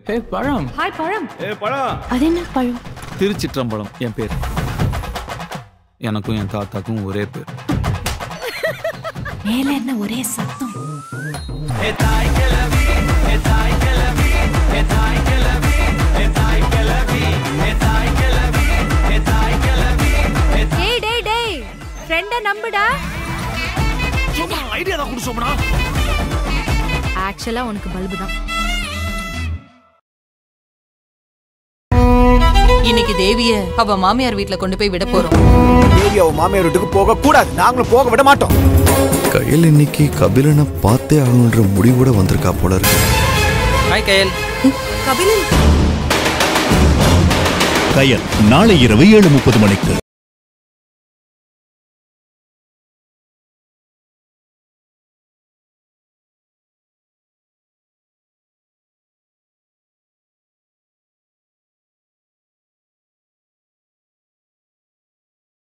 ஹே பழம் ஹாய் பழம் ஏ பழம் அது என்ன பழம் திருச்சிற்றம்பலம் என் பேர் எனக்கும் என் தாத்தாக்கும் ஒரே பேர் மேல என்ன ஒரே சத்தம் டேய் டேய் டேய் ஃப்ரெண்ட நம்புடா ஐடியா தான் குடிச்சோம்னா ஆக்சுவலா உனக்கு பல்பு தான் இன்னைக்கு தேவிய அவ மாமியார் வீட்ல கொண்டு போய் விட போறோம் தேவி அவ மாமியார் வீட்டுக்கு போக கூடாது நாங்களும் போக விட மாட்டோம் கையல் இன்னைக்கு கபிலனை பார்த்தே ஆகணுன்ற முடிவோட வந்திருக்கா போல இருக்கு ஹாய் கயல் கயல் நாளை இரவு ஏழு முப்பது மணிக்கு